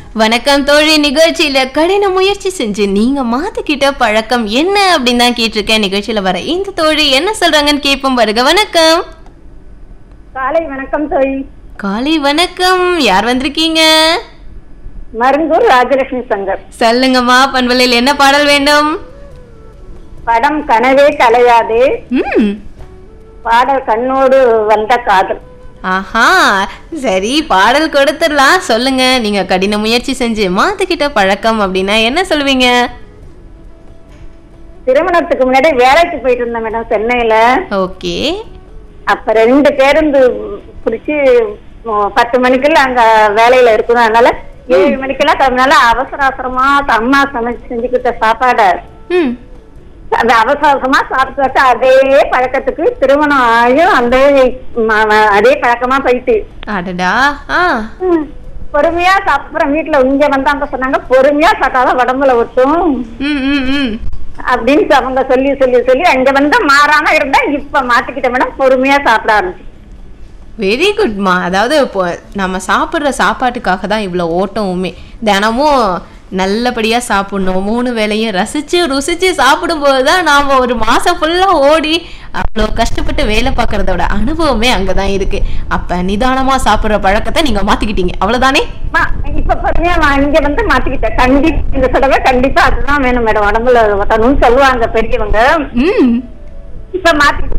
வணக்கம் தோழி நிகழ்ச்சியில கடின முயற்சி செஞ்சு நீங்க மாத்திக்கிட்ட பழக்கம் என்ன அப்படின்னு தான் கேட்டிருக்கேன் நிகழ்ச்சியில வர இந்த தோழி என்ன சொல்றாங்கன்னு கேட்போம் வருக வணக்கம் காலை வணக்கம் தோழி காலை வணக்கம் யார் வந்திருக்கீங்க மருங்கூர் ராஜலட்சுமி சங்கர் சொல்லுங்கம்மா பண்பலையில் என்ன பாடல் வேண்டும் படம் கனவே கலையாதே ம் பாடல் கண்ணோடு வந்த காதல் ஆஹா சரி பாடல் கொடுத்துடலாம் சொல்லுங்க நீங்க கடின முயற்சி செஞ்சு மாத்திக்கிட்ட பழக்கம் அப்படின்னா என்ன சொல்லுவீங்க திருமணத்துக்கு முன்னாடி வேலைக்கு போயிட்டு இருந்தேன் மேடம் சென்னையில ஓகே அப்ப ரெண்டு பேருந்து பிடிச்சி உம், பத்து மணிக்குள்ள அங்க வேலையில இருக்கணும் அதனால ஏழு மணிக்கெல்லாம் கிளம்பினால அவசர அவசரமா அம்மா சமைச்சு செஞ்சுக்கிட்ட சாப்பாட ம் அந்த அவசர அவசரமா சாப்பிட்டு அதே பழக்கத்துக்கு திருமணம் ஆகியும் அந்த ம- ம- அதே பழக்கமா போயிட்டு அடடா ஆ ம். பொறுமையா சாப்பிடுறேன் வீட்டுல இங்க வந்தாங்க சொன்னாங்க பொறுமையா சாப்பிட்டாதான் உடம்புல ஒட்டும் ம் ம் ம் அப்படின்னு அவங்க சொல்லி சொல்லி சொல்லி அங்க வந்து மாறாம இருந்தா இப்ப மாத்திக்கிட்ட மேடம் பொறுமையா சாப்பிட ஆரம்பிச்சு வெரி குட்மா அதாவது இப்போ நம்ம சாப்பிட்ற சாப்பாட்டுக்காக தான் இவ்வளோ ஓட்டமுமே தினமும் நல்லபடியாக சாப்பிடணும் மூணு வேளையும் ரசித்து ருசித்து சாப்பிடும்போது தான் நாம் ஒரு மாதம் ஃபுல்லாக ஓடி அவ்வளோ கஷ்டப்பட்டு வேலை பார்க்குறதோட அனுபவமே அங்கே தான் இருக்குது அப்போ நிதானமாக சாப்பிட்ற பழக்கத்தை நீங்கள் மாற்றிக்கிட்டீங்க அவ்வளோதானே மா, இப்ப பொறுமையா நான் இங்க வந்து மாத்திக்கிட்டேன் கண்டிப்பா இந்த தடவை கண்டிப்பா அதுதான் வேணும் மேடம் உடம்புல ஒட்டணும்னு சொல்லுவாங்க பெரியவங்க ம் இப்ப மாத்தி